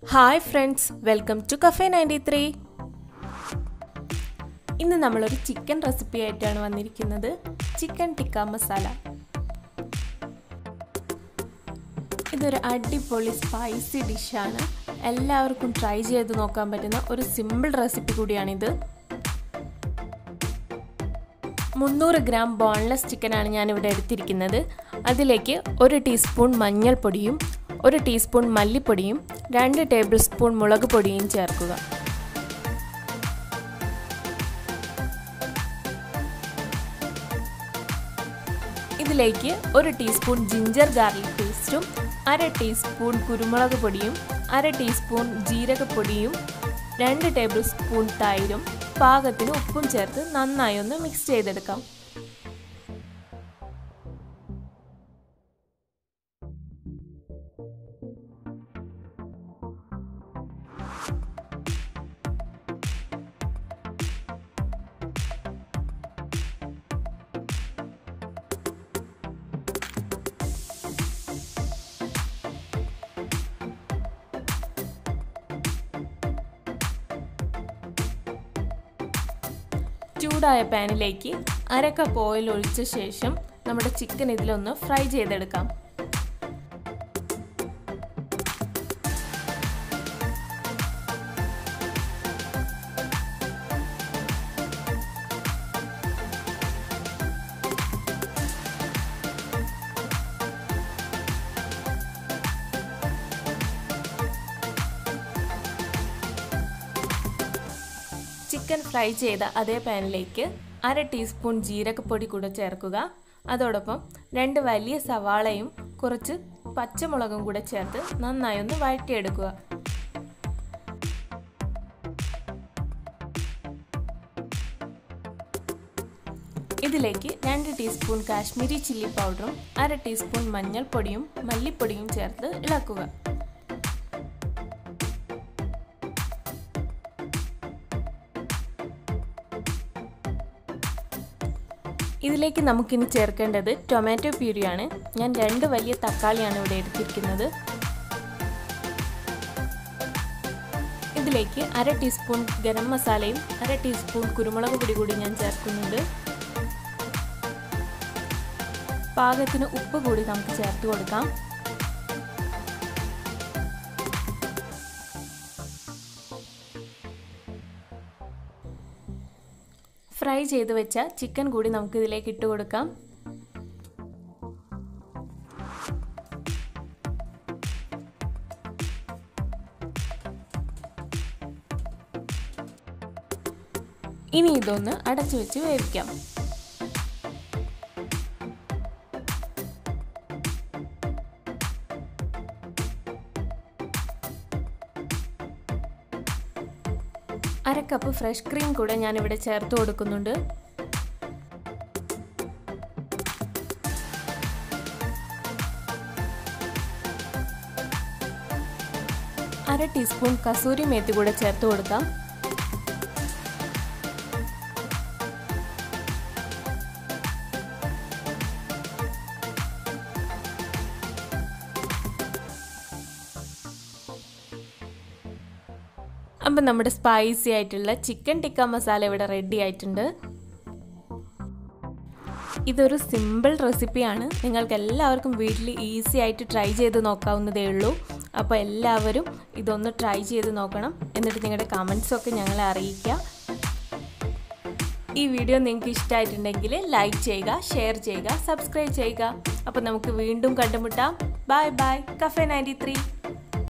hi friends welcome to cafe ninety three ഇന്ന് നമ്മളൊരു chicken recipe ആയിട്ടാണ് വന്നിരിക്കുന്നത് ചിക്കൻ ടിക്ക മസാല ഇതൊരു അടിപൊളി സ്പൈസി ഡിഷാണ് എല്ലാവർക്കും ട്രൈ ചെയ്ത് നോക്കാൻ പറ്റുന്ന ഒരു സിമ്പിൾ റെസിപ്പി കൂടിയാണിത് മുന്നൂറ് ഗ്രാം ബോൺലെസ് ചിക്കനാണ് ഞാനിവിടെ എടുത്തിരിക്കുന്നത് അതിലേക്ക് ഒരു ടീസ്പൂൺ മഞ്ഞൾപ്പൊടിയും ഒരു ടീസ്പൂൺ മല്ലിപ്പൊടിയും രണ്ട് ടേബിൾ സ്പൂൺ മുളക് പൊടിയും ചേർക്കുക ഇതിലേക്ക് ഒരു ടീസ്പൂൺ ജിഞ്ചർ ഗാർലിക് പേസ്റ്റും അര ടീസ്പൂൺ കുരുമുളക് പൊടിയും അര ടീസ്പൂൺ ജീരകപ്പൊടിയും രണ്ട് ടേബിൾ സ്പൂൺ തൈരും പാകത്തിന് ഉപ്പും ചേർത്ത് നന്നായി ഒന്ന് മിക്സ് ചെയ്തെടുക്കാം ചൂടായ പാനിലേക്ക് അര കപ്പ് ഓയിൽ ഒഴിച്ച ശേഷം നമ്മുടെ ചിക്കൻ ഇതിലൊന്ന് ഫ്രൈ ചെയ്തെടുക്കാം ചിക്കൻ ഫ്രൈ ചെയ്ത അതേ പാനിലേക്ക് അര ടീസ്പൂൺ ജീരകപ്പൊടി കൂടെ ചേർക്കുക അതോടൊപ്പം രണ്ട് വലിയ സവാളയും കുറച്ച് പച്ചമുളകും കൂടെ ചേർത്ത് നന്നായി ഒന്ന് വഴറ്റിയെടുക്കുക ഇതിലേക്ക് രണ്ട് ടീസ്പൂൺ കാശ്മീരി ചില്ലി പൗഡറും അര ടീസ്പൂൺ മഞ്ഞൾപ്പൊടിയും മല്ലിപ്പൊടിയും ചേർത്ത് ഇളക്കുക ഇതിലേക്ക് നമുക്കിനി ചേർക്കേണ്ടത് ടൊമാറ്റോ പ്യൂരിയാണ് ഞാൻ രണ്ട് വലിയ തക്കാളിയാണ് ഇവിടെ എടുത്തിരിക്കുന്നത് ഇതിലേക്ക് അര ടീസ്പൂൺ ഗരം മസാലയും അര ടീസ്പൂൺ കുരുമുളക് പൊടി കൂടി ഞാൻ ചേർക്കുന്നുണ്ട് പാകത്തിന് ഉപ്പ് കൂടി നമുക്ക് ചേർത്ത് കൊടുക്കാം ഫ്രൈ ചെയ്ത് വെച്ച ചിക്കൻ കൂടി നമുക്ക് ഇതിലേക്ക് ഇട്ട് കൊടുക്കാം ഇനി ഇതൊന്ന് അടച്ചു വെച്ച് വേവിക്കാം അര കപ്പ് ഫ്രഷ് ക്രീം കൂടെ ഞാനിവിടെ ചേർത്ത് കൊടുക്കുന്നുണ്ട് അര ടീസ്പൂൺ കസൂരി മേത്തി കൂടെ ചേർത്ത് കൊടുക്കാം അപ്പം നമ്മുടെ സ്പൈസി ആയിട്ടുള്ള ചിക്കൻ ടിക്ക മസാല ഇവിടെ റെഡി ആയിട്ടുണ്ട് ഇതൊരു സിമ്പിൾ റെസിപ്പിയാണ് നിങ്ങൾക്ക് എല്ലാവർക്കും വീട്ടിൽ ഈസി ആയിട്ട് ട്രൈ ചെയ്ത് നോക്കാവുന്നതേ ഉള്ളൂ അപ്പോൾ എല്ലാവരും ഇതൊന്ന് ട്രൈ ചെയ്ത് നോക്കണം എന്നിട്ട് നിങ്ങളുടെ കമൻസൊക്കെ ഞങ്ങളെ അറിയിക്കുക ഈ വീഡിയോ നിങ്ങൾക്ക് ഇഷ്ടമായിട്ടുണ്ടെങ്കിൽ ലൈക്ക് ചെയ്യുക ഷെയർ ചെയ്യുക സബ്സ്ക്രൈബ് ചെയ്യുക അപ്പോൾ നമുക്ക് വീണ്ടും കണ്ടുമുട്ടാം bye bye cafe ninety three